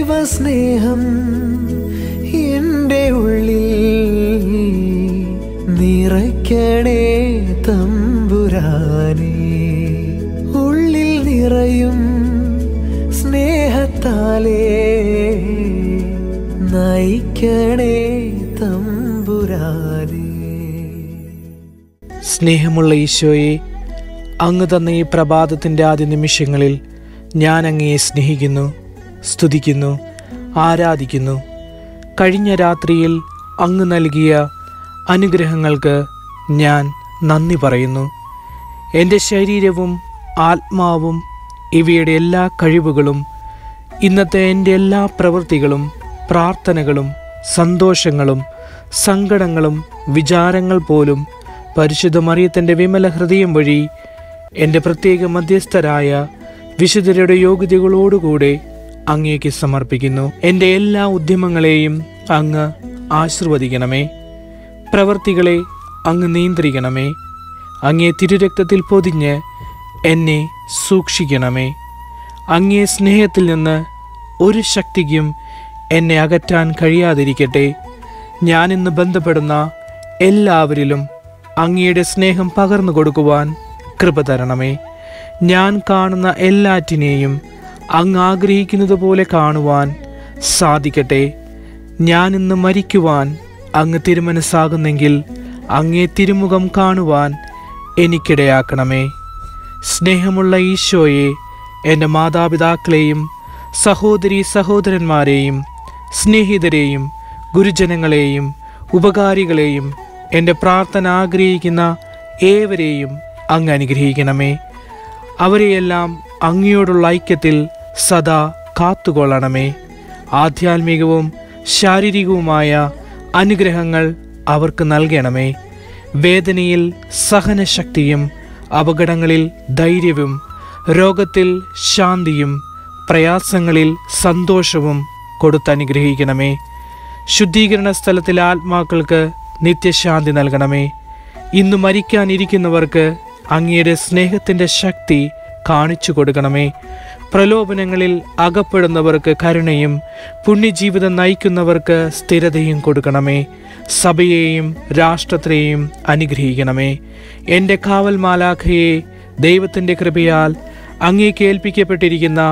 ദൈവസ്നേഹം എൻ്റെ ഉള്ളിൽ നിറയ്ക്കണേ തമ്പുരാനേ ഉള്ളിൽ നിറയും സ്നേഹത്താലേ നയിക്കണേ തമ്പുരാനേ സ്നേഹമുള്ള ഈശോയെ അങ്ങ് തന്ന ഈ പ്രഭാതത്തിൻ്റെ ആദ്യ നിമിഷങ്ങളിൽ ഞാൻ അങ്ങയെ സ്നേഹിക്കുന്നു സ്തുതിക്കുന്നു ആരാധിക്കുന്നു കഴിഞ്ഞ രാത്രിയിൽ അങ്ങ് നൽകിയ അനുഗ്രഹങ്ങൾക്ക് ഞാൻ നന്ദി പറയുന്നു എൻ്റെ ശരീരവും ആത്മാവും ഇവയുടെ എല്ലാ കഴിവുകളും ഇന്നത്തെ എൻ്റെ എല്ലാ പ്രവൃത്തികളും പ്രാർത്ഥനകളും സന്തോഷങ്ങളും സങ്കടങ്ങളും വിചാരങ്ങൾ പോലും പരിശുദ്ധ മറിയത്തിൻ്റെ വിമല ഹൃദയം വഴി എൻ്റെ പ്രത്യേക മധ്യസ്ഥരായ വിശുദ്ധരുടെ യോഗ്യതകളോടുകൂടെ അങ്ങേക്ക് സമർപ്പിക്കുന്നു എൻ്റെ എല്ലാ ഉദ്യമങ്ങളെയും അങ്ങ് ആശീർവദിക്കണമേ പ്രവർത്തികളെ അങ്ങ് നിയന്ത്രിക്കണമേ അങ്ങേ തിരുരക്തത്തിൽ പൊതിഞ്ഞ് എന്നെ സൂക്ഷിക്കണമേ അങ്ങേ സ്നേഹത്തിൽ നിന്ന് ഒരു ശക്തിക്കും എന്നെ അകറ്റാൻ കഴിയാതിരിക്കട്ടെ ഞാനിന്ന് ബന്ധപ്പെടുന്ന എല്ലാവരിലും അങ്ങയുടെ സ്നേഹം പകർന്നു കൊടുക്കുവാൻ കൃപ തരണമേ ഞാൻ കാണുന്ന എല്ലാറ്റിനെയും അങ്ങ് ആഗ്രഹിക്കുന്നത് പോലെ കാണുവാൻ സാധിക്കട്ടെ ഞാൻ ഇന്ന് മരിക്കുവാൻ അങ്ങ് തിരുമനസ്സാകുന്നെങ്കിൽ അങ്ങേ തിരുമുഖം കാണുവാൻ എനിക്കിടയാക്കണമേ സ്നേഹമുള്ള ഈശോയെ എൻ്റെ മാതാപിതാക്കളെയും സഹോദരി സഹോദരന്മാരെയും സ്നേഹിതരെയും ഗുരുജനങ്ങളെയും ഉപകാരികളെയും എൻ്റെ പ്രാർത്ഥന ആഗ്രഹിക്കുന്ന ഏവരെയും അങ്ങ് അനുഗ്രഹിക്കണമേ അവരെയെല്ലാം അങ്ങയോടുള്ള ഐക്യത്തിൽ സദാ കാത്തുകൊള്ളണമേ ആധ്യാത്മികവും ശാരീരികവുമായ അനുഗ്രഹങ്ങൾ അവർക്ക് നൽകണമേ വേദനയിൽ സഹനശക്തിയും അപകടങ്ങളിൽ ധൈര്യവും രോഗത്തിൽ ശാന്തിയും പ്രയാസങ്ങളിൽ സന്തോഷവും കൊടുത്തനുഗ്രഹിക്കണമേ ശുദ്ധീകരണ സ്ഥലത്തിലെ ആത്മാക്കൾക്ക് നിത്യശാന്തി നൽകണമേ ഇന്ന് മരിക്കാനിരിക്കുന്നവർക്ക് അങ്ങയുടെ സ്നേഹത്തിൻ്റെ ശക്തി കാണിച്ചു കൊടുക്കണമേ പ്രലോഭനങ്ങളിൽ അകപ്പെടുന്നവർക്ക് കരുണയും പുണ്യജീവിതം നയിക്കുന്നവർക്ക് സ്ഥിരതയും കൊടുക്കണമേ സഭയെയും രാഷ്ട്രത്തെയും അനുഗ്രഹിക്കണമേ എൻ്റെ കാവൽ മാലാഖയെ ദൈവത്തിൻ്റെ കൃപയാൽ അങ്ങേക്ക് ഏൽപ്പിക്കപ്പെട്ടിരിക്കുന്ന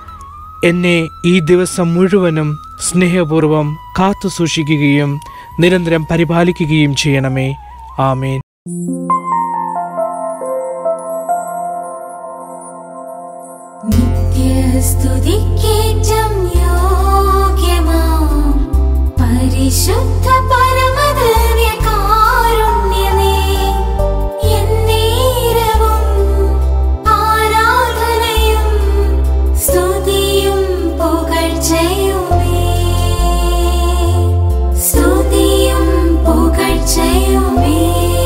എന്നെ ഈ ദിവസം മുഴുവനും സ്നേഹപൂർവം കാത്തു സൂക്ഷിക്കുകയും നിരന്തരം പരിപാലിക്കുകയും ചെയ്യണമേ ആമേൻ നിത്യസ്തുതിക്കേറ്റം യോഗ്യമാം പരിശുദ്ധ പരമദിവ്യകാരുണ്യമേ, എന്നേരവും ആരാധനയും സ്തുതിയും പുകഴ്ചയുമേ. സ്തുതിയും പുകഴ്ചയുമേ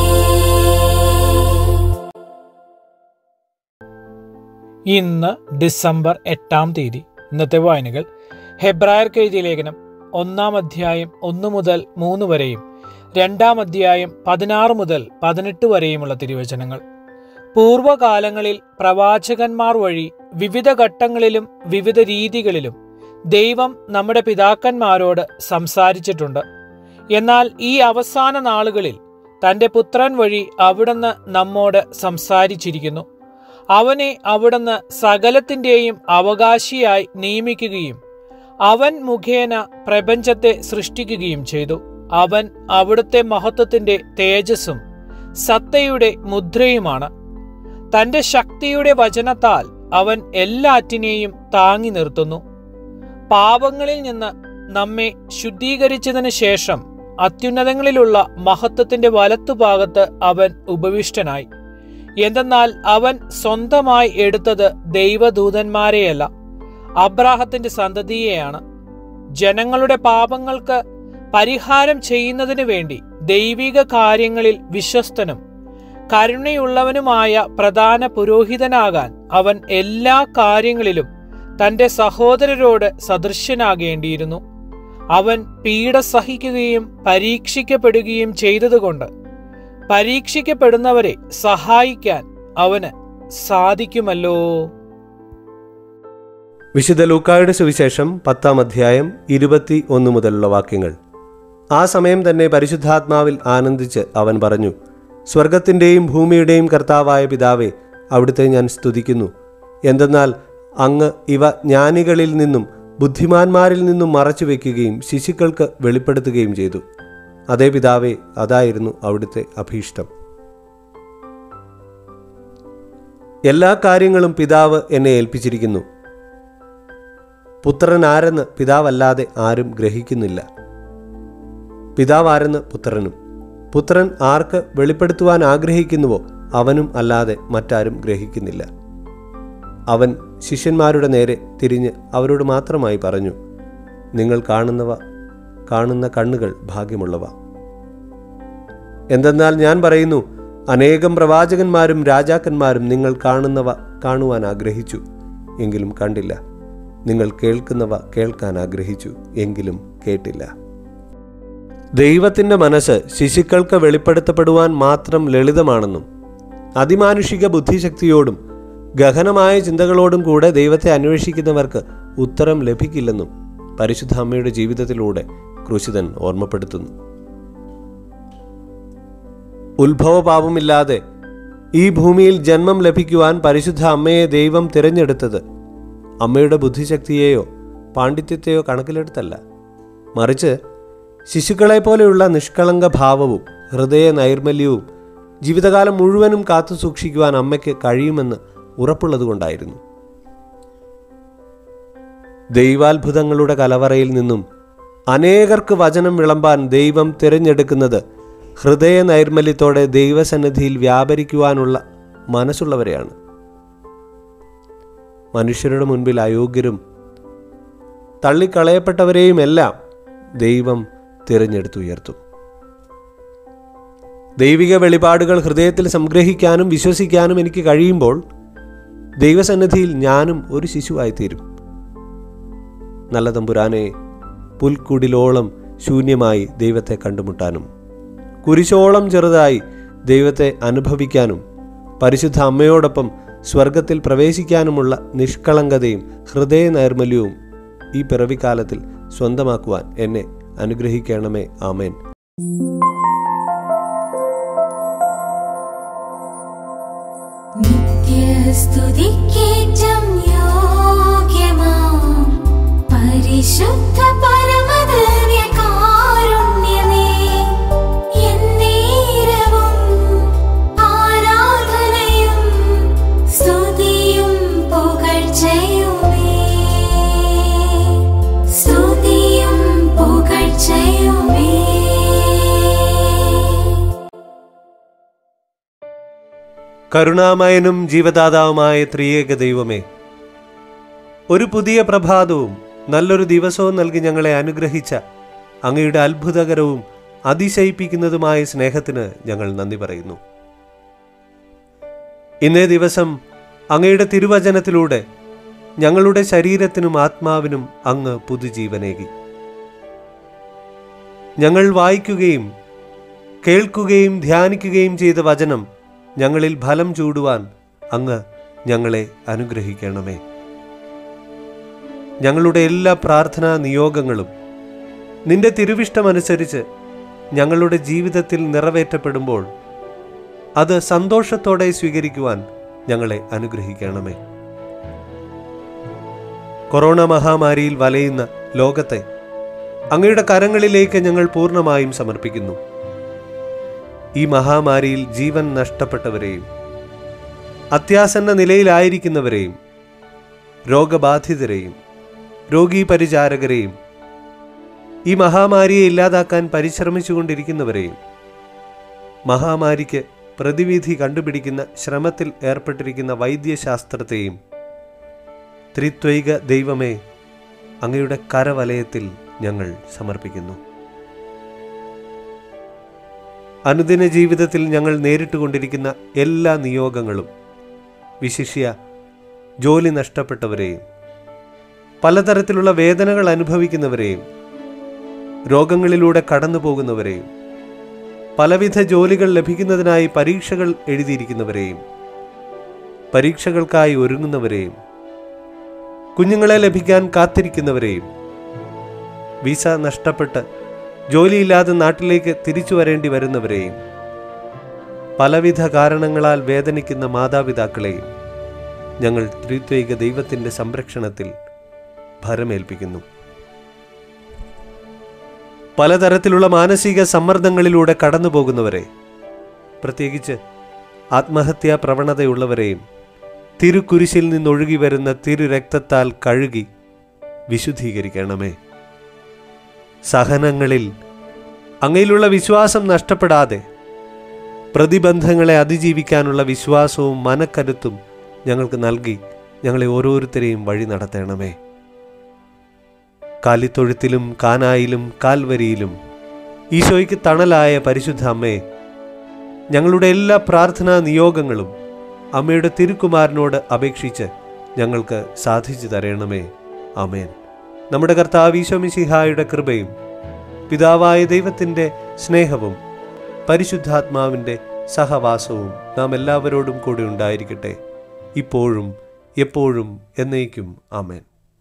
ഇന്ന് ഡിസംബർ എട്ടാം തീയതി ഇന്നത്തെ വായനകൾ ഹെബ്രായർക്ക് എഴുതിയ ലേഖനം ഒന്നാം അധ്യായം ഒന്ന് മുതൽ മൂന്ന് വരെയും രണ്ടാം അധ്യായം പതിനാറ് മുതൽ പതിനെട്ട് വരെയുമുള്ള തിരുവചനങ്ങൾ പൂർവകാലങ്ങളിൽ പ്രവാചകന്മാർ വഴി വിവിധ ഘട്ടങ്ങളിലും വിവിധ രീതികളിലും ദൈവം നമ്മുടെ പിതാക്കന്മാരോട് സംസാരിച്ചിട്ടുണ്ട് എന്നാൽ ഈ അവസാന നാളുകളിൽ തന്റെ പുത്രൻ വഴി അവിടുന്ന് നമ്മോട് സംസാരിച്ചിരിക്കുന്നു അവനെ അവിടുന്ന് സകലത്തിന്റെയും അവകാശിയായി നിയമിക്കുകയും അവൻ മുഖേന പ്രപഞ്ചത്തെ സൃഷ്ടിക്കുകയും ചെയ്തു അവൻ അവിടുത്തെ മഹത്വത്തിന്റെ തേജസ്സും സത്തയുടെ മുദ്രയുമാണ് തന്റെ ശക്തിയുടെ വചനത്താൽ അവൻ എല്ലാറ്റിനെയും താങ്ങി നിർത്തുന്നു പാപങ്ങളിൽ നിന്ന് നമ്മെ ശുദ്ധീകരിച്ചതിന് ശേഷം അത്യുന്നതങ്ങളിലുള്ള മഹത്വത്തിന്റെ വലത്തുഭാഗത്ത് അവൻ ഉപവിഷ്ടനായി എന്തെന്നാൽ അവൻ സ്വന്തമായി എടുത്തത് ദൈവദൂതന്മാരെയല്ല അബ്രാഹത്തിന്റെ സന്തതിയെയാണ് ജനങ്ങളുടെ പാപങ്ങൾക്ക് പരിഹാരം ചെയ്യുന്നതിനു വേണ്ടി ദൈവിക കാര്യങ്ങളിൽ വിശ്വസ്തനും കരുണയുള്ളവനുമായ പ്രധാന പുരോഹിതനാകാൻ അവൻ എല്ലാ കാര്യങ്ങളിലും തന്റെ സഹോദരരോട് സദൃശ്യനാകേണ്ടിയിരുന്നു അവൻ പീഡ സഹിക്കുകയും പരീക്ഷിക്കപ്പെടുകയും ചെയ്തതുകൊണ്ട് പരീക്ഷിക്കപ്പെടുന്നവരെ സഹായിക്കാൻ അവന് സാധിക്കുമല്ലോ വിശുദ്ധ ലൂക്കായുടെ സുവിശേഷം പത്താം അധ്യായം ഇരുപത്തി ഒന്ന് മുതലുള്ള വാക്യങ്ങൾ ആ സമയം തന്നെ പരിശുദ്ധാത്മാവിൽ ആനന്ദിച്ച് അവൻ പറഞ്ഞു സ്വർഗത്തിൻ്റെയും ഭൂമിയുടെയും കർത്താവായ പിതാവേ അവിടുത്തെ ഞാൻ സ്തുതിക്കുന്നു എന്തെന്നാൽ അങ്ങ് ഇവ ജ്ഞാനികളിൽ നിന്നും ബുദ്ധിമാന്മാരിൽ നിന്നും മറച്ചു വയ്ക്കുകയും ശിശുക്കൾക്ക് വെളിപ്പെടുത്തുകയും ചെയ്തു അതേ പിതാവേ അതായിരുന്നു അവിടുത്തെ അഭീഷ്ടം എല്ലാ കാര്യങ്ങളും പിതാവ് എന്നെ ഏൽപ്പിച്ചിരിക്കുന്നു പുത്രൻ ആരെന്ന് പിതാവല്ലാതെ ആരും ഗ്രഹിക്കുന്നില്ല പിതാവ് ആരെന്ന് പുത്രനും പുത്രൻ ആർക്ക് വെളിപ്പെടുത്തുവാൻ ആഗ്രഹിക്കുന്നുവോ അവനും അല്ലാതെ മറ്റാരും ഗ്രഹിക്കുന്നില്ല അവൻ ശിഷ്യന്മാരുടെ നേരെ തിരിഞ്ഞ് അവരോട് മാത്രമായി പറഞ്ഞു നിങ്ങൾ കാണുന്നവ കാണുന്ന കണ്ണുകൾ ഭാഗ്യമുള്ളവ എന്തെന്നാൽ ഞാൻ പറയുന്നു അനേകം പ്രവാചകന്മാരും രാജാക്കന്മാരും നിങ്ങൾ കാണുന്നവ കാണുവാൻ ആഗ്രഹിച്ചു എങ്കിലും കണ്ടില്ല നിങ്ങൾ കേൾക്കുന്നവ കേൾക്കാൻ ആഗ്രഹിച്ചു എങ്കിലും കേട്ടില്ല ദൈവത്തിൻ്റെ മനസ്സ് ശിശുക്കൾക്ക് വെളിപ്പെടുത്തപ്പെടുവാൻ മാത്രം ലളിതമാണെന്നും അതിമാനുഷിക ബുദ്ധിശക്തിയോടും ഗഹനമായ ചിന്തകളോടും കൂടെ ദൈവത്തെ അന്വേഷിക്കുന്നവർക്ക് ഉത്തരം ലഭിക്കില്ലെന്നും പരിശുദ്ധ അമ്മയുടെ ജീവിതത്തിലൂടെ ക്രൂശിതൻ ഓർമ്മപ്പെടുത്തുന്നു ഉത്ഭവപാപമില്ലാതെ ഈ ഭൂമിയിൽ ജന്മം ലഭിക്കുവാൻ പരിശുദ്ധ അമ്മയെ ദൈവം തിരഞ്ഞെടുത്തത് അമ്മയുടെ ബുദ്ധിശക്തിയെയോ പാണ്ഡിത്യത്തെയോ കണക്കിലെടുത്തല്ല മറിച്ച് ശിശുക്കളെ പോലെയുള്ള നിഷ്കളങ്ക ഭാവവും ഹൃദയ നൈർമല്യവും ജീവിതകാലം മുഴുവനും കാത്തു സൂക്ഷിക്കുവാൻ അമ്മയ്ക്ക് കഴിയുമെന്ന് ഉറപ്പുള്ളതുകൊണ്ടായിരുന്നു ദൈവാത്ഭുതങ്ങളുടെ കലവറയിൽ നിന്നും അനേകർക്ക് വചനം വിളമ്പാൻ ദൈവം തിരഞ്ഞെടുക്കുന്നത് ഹൃദയ നൈർമല്യത്തോടെ ദൈവസന്നിധിയിൽ വ്യാപരിക്കുവാനുള്ള മനസ്സുള്ളവരെയാണ് മനുഷ്യരുടെ മുൻപിൽ അയോഗ്യരും തള്ളിക്കളയപ്പെട്ടവരെയുമെല്ലാം ദൈവം തിരഞ്ഞെടുത്തുയർത്തും ദൈവിക വെളിപാടുകൾ ഹൃദയത്തിൽ സംഗ്രഹിക്കാനും വിശ്വസിക്കാനും എനിക്ക് കഴിയുമ്പോൾ ദൈവസന്നിധിയിൽ ഞാനും ഒരു ശിശുവായിത്തീരും നല്ല തമ്പുരാനെ പുൽക്കുടിലോളം ശൂന്യമായി ദൈവത്തെ കണ്ടുമുട്ടാനും കുരിശോളം ചെറുതായി ദൈവത്തെ അനുഭവിക്കാനും പരിശുദ്ധ അമ്മയോടൊപ്പം സ്വർഗത്തിൽ പ്രവേശിക്കാനുമുള്ള നിഷ്കളങ്കതയും ഹൃദയ നൈർമല്യവും ഈ പിറവിക്കാലത്തിൽ സ്വന്തമാക്കുവാൻ എന്നെ അനുഗ്രഹിക്കണമേ ആമേൻ നിത്യസ്തുതിക്കേറ്റം യോഗ്യമാം പരിശുദ്ധ പരമദിവ്യകാരുണ്യമേ, എന്നേരവും ആരാധനയും സ്തുതിയും പുകഴ്ചയുമേ. സ്തുതിയും പുകഴ്ചയുമേ കരുണാമയനും ജീവദാതാവുമായ ത്രിയേക ദൈവമേ ഒരു പുതിയ പ്രഭാതവും നല്ലൊരു ദിവസവും നൽകി ഞങ്ങളെ അനുഗ്രഹിച്ച അങ്ങയുടെ അത്ഭുതകരവും അതിശയിപ്പിക്കുന്നതുമായ സ്നേഹത്തിന് ഞങ്ങൾ നന്ദി പറയുന്നു ഇന്നേ ദിവസം അങ്ങയുടെ തിരുവചനത്തിലൂടെ ഞങ്ങളുടെ ശരീരത്തിനും ആത്മാവിനും അങ്ങ് പുതുജീവനേകി ഞങ്ങൾ വായിക്കുകയും കേൾക്കുകയും ധ്യാനിക്കുകയും ചെയ്ത വചനം ഞങ്ങളിൽ ഫലം ചൂടുവാൻ അങ്ങ് ഞങ്ങളെ അനുഗ്രഹിക്കണമേ ഞങ്ങളുടെ എല്ലാ പ്രാർത്ഥനാ നിയോഗങ്ങളും നിന്റെ തിരുവിഷ്ടമനുസരിച്ച് ഞങ്ങളുടെ ജീവിതത്തിൽ നിറവേറ്റപ്പെടുമ്പോൾ അത് സന്തോഷത്തോടെ സ്വീകരിക്കുവാൻ ഞങ്ങളെ അനുഗ്രഹിക്കണമേ കൊറോണ മഹാമാരിയിൽ വലയുന്ന ലോകത്തെ അങ്ങയുടെ കരങ്ങളിലേക്ക് ഞങ്ങൾ പൂർണ്ണമായും സമർപ്പിക്കുന്നു ഈ മഹാമാരിയിൽ ജീവൻ നഷ്ടപ്പെട്ടവരെയും അത്യാസന്ന നിലയിലായിരിക്കുന്നവരെയും രോഗബാധിതരെയും രോഗീ പരിചാരകരെയും ഈ മഹാമാരിയെ ഇല്ലാതാക്കാൻ പരിശ്രമിച്ചുകൊണ്ടിരിക്കുന്നവരെയും മഹാമാരിക്ക് പ്രതിവിധി കണ്ടുപിടിക്കുന്ന ശ്രമത്തിൽ ഏർപ്പെട്ടിരിക്കുന്ന വൈദ്യശാസ്ത്രത്തെയും ത്രിത്വൈക ദൈവമേ അങ്ങയുടെ കരവലയത്തിൽ ഞങ്ങൾ സമർപ്പിക്കുന്നു അനുദിന ജീവിതത്തിൽ ഞങ്ങൾ നേരിട്ടുകൊണ്ടിരിക്കുന്ന എല്ലാ നിയോഗങ്ങളും വിശിഷ്യ ജോലി നഷ്ടപ്പെട്ടവരെയും പലതരത്തിലുള്ള വേദനകൾ അനുഭവിക്കുന്നവരെയും രോഗങ്ങളിലൂടെ കടന്നു പോകുന്നവരെയും പലവിധ ജോലികൾ ലഭിക്കുന്നതിനായി പരീക്ഷകൾ എഴുതിയിരിക്കുന്നവരെയും പരീക്ഷകൾക്കായി ഒരുങ്ങുന്നവരെയും കുഞ്ഞുങ്ങളെ ലഭിക്കാൻ കാത്തിരിക്കുന്നവരെയും വിസ നഷ്ടപ്പെട്ട് ജോലിയില്ലാതെ നാട്ടിലേക്ക് തിരിച്ചു വരേണ്ടി വരുന്നവരെയും പലവിധ കാരണങ്ങളാൽ വേദനിക്കുന്ന മാതാപിതാക്കളെയും ഞങ്ങൾ ത്രിത്വൈക ദൈവത്തിൻ്റെ സംരക്ഷണത്തിൽ ഭരമേൽപ്പിക്കുന്നു പലതരത്തിലുള്ള മാനസിക സമ്മർദ്ദങ്ങളിലൂടെ കടന്നു പോകുന്നവരെ പ്രത്യേകിച്ച് ആത്മഹത്യാ പ്രവണതയുള്ളവരെയും തിരുക്കുരിശിൽ നിന്നൊഴുകി വരുന്ന തിരുരക്തത്താൽ കഴുകി വിശുദ്ധീകരിക്കണമേ സഹനങ്ങളിൽ അങ്ങയിലുള്ള വിശ്വാസം നഷ്ടപ്പെടാതെ പ്രതിബന്ധങ്ങളെ അതിജീവിക്കാനുള്ള വിശ്വാസവും മനക്കരുത്തും ഞങ്ങൾക്ക് നൽകി ഞങ്ങളെ ഓരോരുത്തരെയും വഴി നടത്തണമേ കാലിത്തൊഴുത്തിലും കാനായിലും കാൽവരിയിലും ഈശോയ്ക്ക് തണലായ പരിശുദ്ധ അമ്മേ ഞങ്ങളുടെ എല്ലാ പ്രാർത്ഥനാ നിയോഗങ്ങളും അമ്മയുടെ തിരുക്കുമാരനോട് അപേക്ഷിച്ച് ഞങ്ങൾക്ക് സാധിച്ചു തരണമേ ആമേൻ നമ്മുടെ കർത്താവ് ഈശോമിശിഹായുടെ കൃപയും പിതാവായ ദൈവത്തിൻ്റെ സ്നേഹവും പരിശുദ്ധാത്മാവിൻ്റെ സഹവാസവും നാം എല്ലാവരോടും കൂടി ഉണ്ടായിരിക്കട്ടെ ഇപ്പോഴും എപ്പോഴും എന്നേക്കും ആമേൻ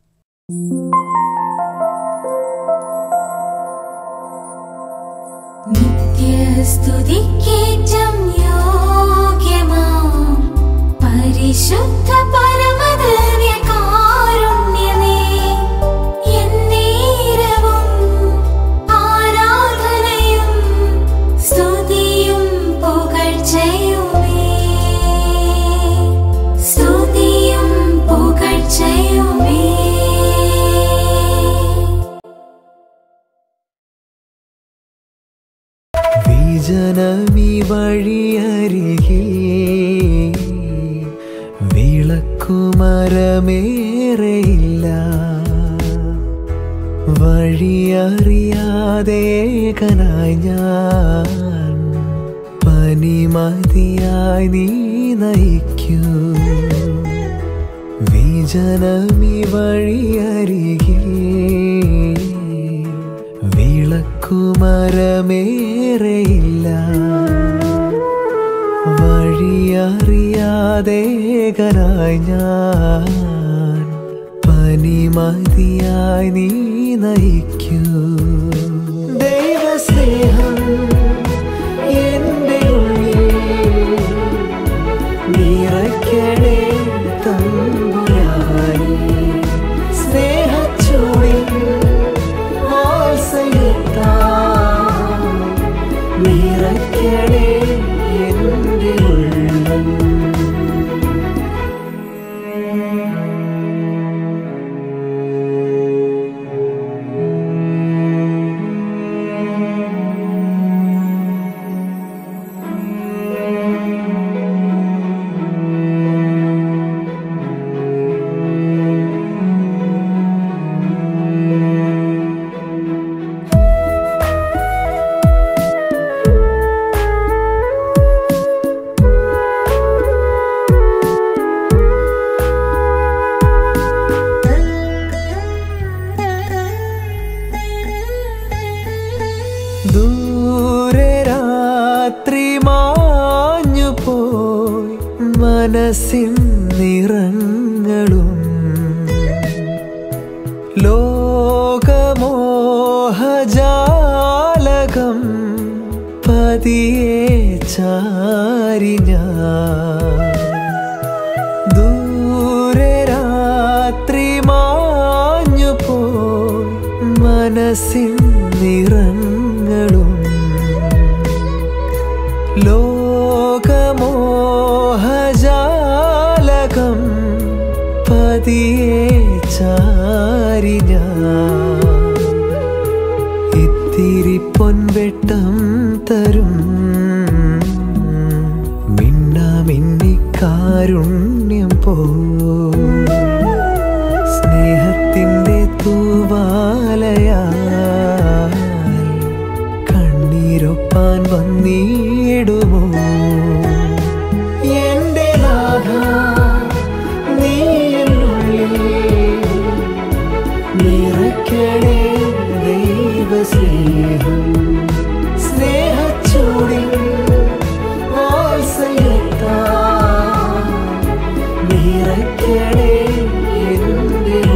നിത്യസ്തുതിക്കേറ്റം യോഗ്യമാം പരിശുദ്ധ പരമദിവ്യകാരുണ്യമേ, എന്നേരവും ആരാധനയും സ്തുതിയും പുകഴ്ചയുമേ. സ്തുതിയും പുകഴ്ചയുമേ വിജനമീ വഴിയരികിൽ വിളക്കുമരമേറെയില്ല വഴിയറിയാതെ കനായി ഞാൻ പനിമതിയായി നീ നയിക്കൂ വിജനമീ വഴിയരികിൽ വിളക്കുമരമേറെയില്ല വഴിയറിയാതെ കനായി ഞാൻ പനിമതിയായി നീ നയിക്കൂ ദൈവസ്നേഹം എൻ്റെ ഉള്ളിൽ നിറയ്ക്കണേ തമ്പുരാനേ സ്നേഹച്ചൂടിൽ വാത്സല്യത്താൽ നിറയ്ക്കണേ എൻ്റെ ഉള്ളം ദൂരെ രാത്രി മാഞ്ഞു പോയി മനസ്സിൻ നിറങ്ങളും ലോകമോഹജാലകം പതിയെ ചാരി ഞാൻ ദൂരെ രാത്രി മാഞ്ഞു പോയി മനസ്സിൻ നിറങ്ങളും ലോകമോഹജാലകം പതിയെ ചാരി ഞാൻ ഇത്തിരി പൊൻവെട്ടം തരും മിന്നാമിന്നി കാരുണ്യം പോ സ്നേഹത്തിൻ്റെ തൂവാലയാൽ കണ്ണീരൊപ്പാൻ വന്നിടുമോ എൻ്റെ നാഥ നീ എന്നുള്ളിൽ നിറയ്ക്കണേ ദൈവസ്നേഹം സ്നേഹച്ചൂടിൽ വാത്സല്യത്താൽ നിറയ്ക്കണേ എൻ്റെ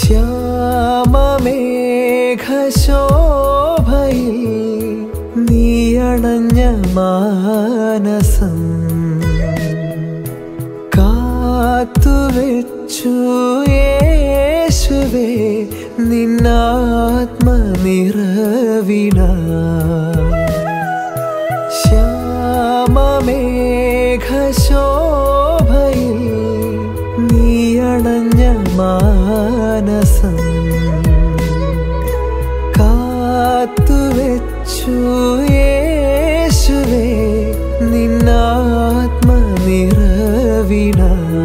ശ്യാമമേഘശോഭയിൽ നീയണഞ്ഞ മാനസം കാത്തുവെച്ചു യേശുവേ നിന്നാത്മനിറവിന ശ്യാമമേഘശോഭയിൽ നീയണഞ്ഞ മാനസം കാത്തുവെച്ചു യേശുവേ നിന്നാത്മനിറവിന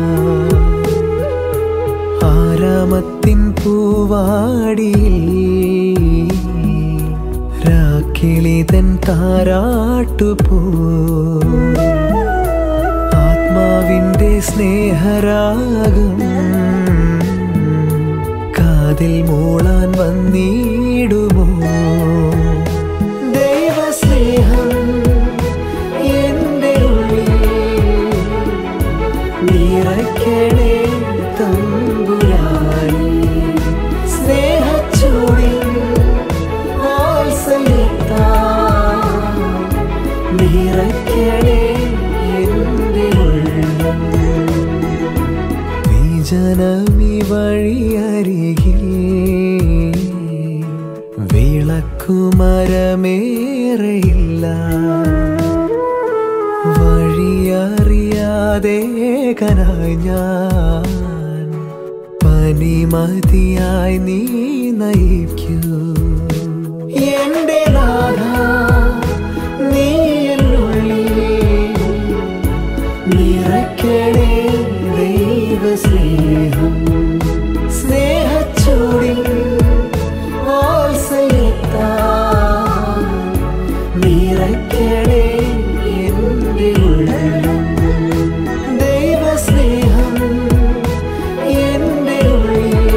ആരാമത്തിൻ പൂവാടിയിൽ രാക്കിളിതൻ താരാട്ടുപോ ആത്മാവിൻ്റെ സ്നേഹരാഗം കാതിൽ മൂളാൻ വന്നിടുമോ ദൈവസ്നേഹം എൻ്റെ ഉള്ളിൽ നിറയ്ക്കണേ തമ്പുരാനി സ്നേഹച്ചൂടിൽ വാത്സല്യത്താൽ നിറയ്ക്കണേ എൻ്റെ ഉള്ളം നീ ജനമി വഴിയരികിൽ വിളക്കുമരമേറെയില്ല വഴിയറിയാതെ കനായി ഞാൻ പനിമതിയായി നീ നയിക്കൂ എന്റെ നാഥ നീ എന്നുള്ളിൽ നിറയ്ക്കണേ ദൈവസ്നേഹം സ്നേഹച്ചൂടിൽ വാത്സല്യത്താൽ നിറയ്ക്കണേ എൻ്റെ ഉള്ളം ദൈവസ്നേഹം എൻ്റെ ഉള്ളിൽ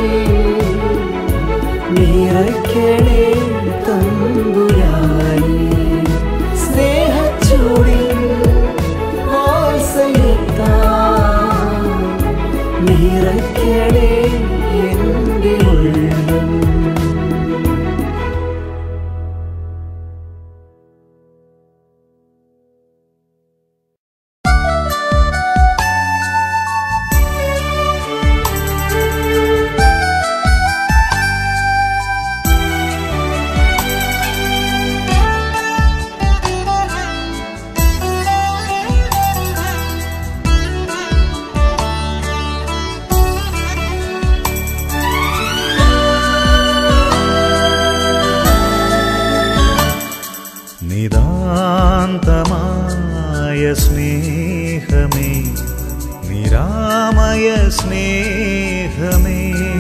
നിറയ്ക്കണേ തമ്പുരാനി സ്നേഹച്ചൂടിൽ വാത്സല്യത്താൽ നിറയ്ക്കണേ എൻ്റെ ഉള്ളം നിതാന്തമായ സ്നേഹമേ നിരാമയ സ്നേഹമേ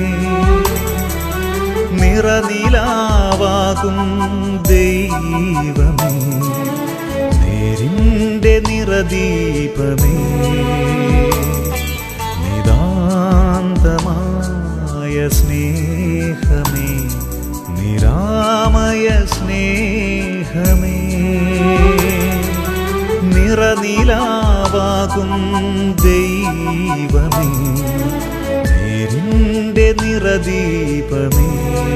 നിറനിലാവാകും ദൈവമേ നേരിൻ്റെ നിറദീപമേ നിതാന്തമായ സ്നേഹമേ നിരാമയ സ്നേഹമേ നിറനിലാവാകും ദൈവമേ നേരിൻ്റെ നിറദീപമേ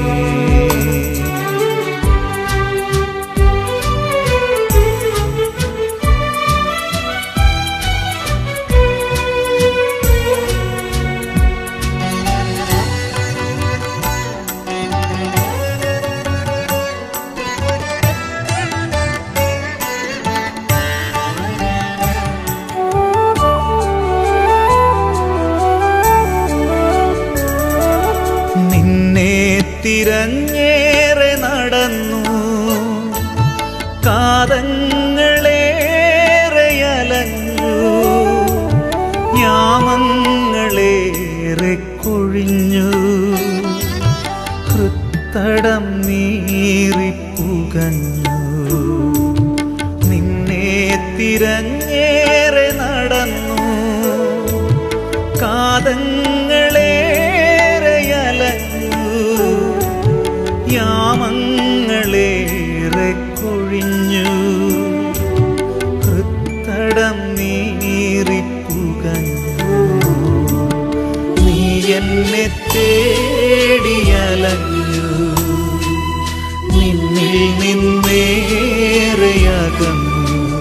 നിന്നെ തിരഞ്ഞേറെ നടന്നു കാതങ്ങളേറെ അലഞ്ഞു യാമങ്ങളേറെ കൊഴിഞ്ഞു ഹൃത്തടം നീറിപ്പുകഞ്ഞു നിന്നെ തിരഞ്ഞേറെ നടന്നു കാതങ്ങളേറെ അലഞ്ഞു യാമങ്ങളേറെ കൊഴിഞ്ഞു ഹൃത്തടം നീറിപ്പുകഞ്ഞു നീ എൻ എന്നെ തേടിയലഞ്ഞു നിന്നിൽ നിന്നേറെയകന്നു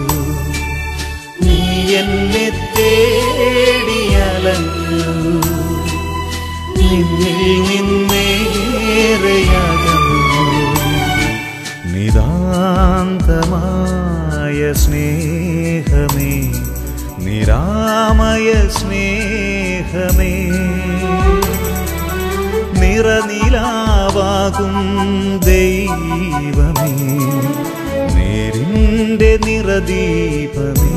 നീ എന്നെ തേടിയലഞ്ഞു നിന്നിൽ നിന്നേറെയകന്നു നിതാന്തമായ സ്നേഹമേ നിരാമയ സ്നേഹമേ നിറനിലാവാകും ദൈവമേ നേരിൻ്റെ നിറദീപമേ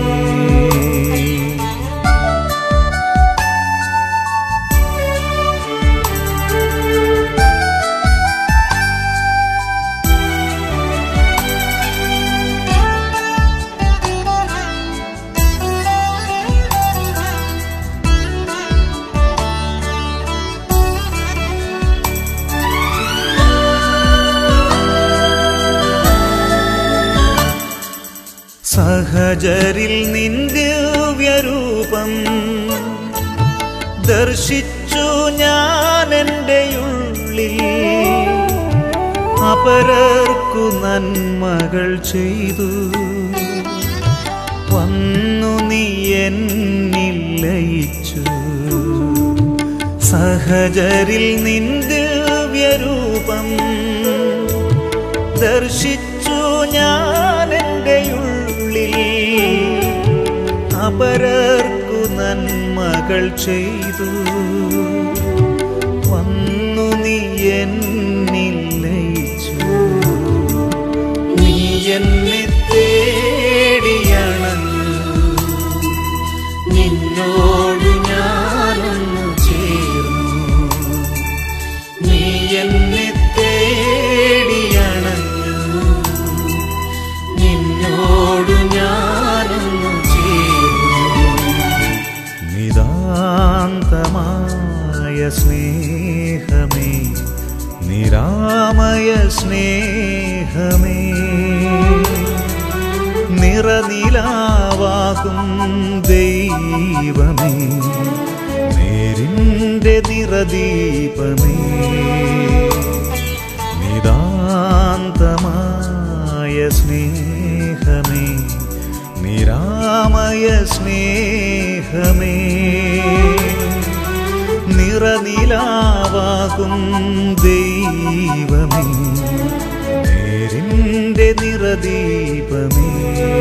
സഹജരിൽ നിന്ദിവ്യരൂപം ദർശിച്ചു ഞാൻ എൻ്റെ ഉള്ളിൽ അപരർക്കു നന്മകൾ ചെയ്തു വന്നു നീ എന്നിൽ ലയിച്ചു സഹജരിൽ നിന്ദിവ്യരൂപം ദർശിച്ചു ഞാൻ എൻ്റെ ഉള്ളിൽ അപരർക്കു നന്മകൾ ചെയ്തു വന്നു നീ എന്നിൽ ലയിച്ചു നീ എന്നെ തേടിയണഞ്ഞു നിന്നോട് ഞാനൊന്നു ചേർന്നു നീ എന്നെ തേടിയണഞ്ഞു നിന്നോട് ഞാനൊന്നു ചേർന്നു നിതാന്തമായ സ്നേഹമേ നിരാമയ സ്നേഹമേ നിറനിലാവാകും ദൈവമേ നേരിൻ്റെ നിറദീപമേ നിതാന്തമായ സ്നേഹമേ നിരാമയ സ്നേഹമേ നിറനിലാവാകും ദൈവമേ നേരിൻ്റെ നിറദീപമേ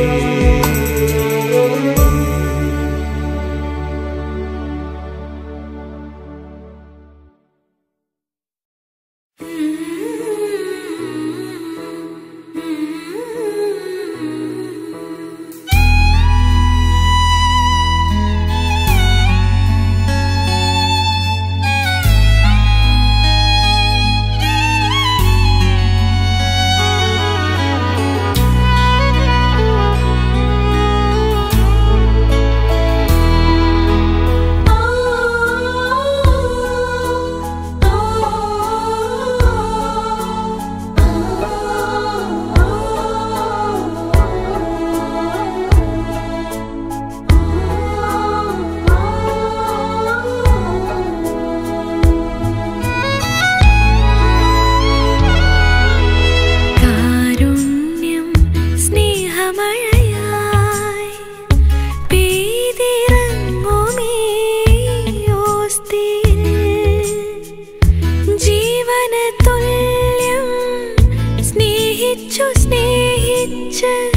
കാരുണ്യം സ്നേഹമഴയായി പെയ്തിറങ്ങുമേ ഓസ്തിയിൽ ജീവന തുല്യം സ്നേഹിച്ചു സ്നേഹിച്ച്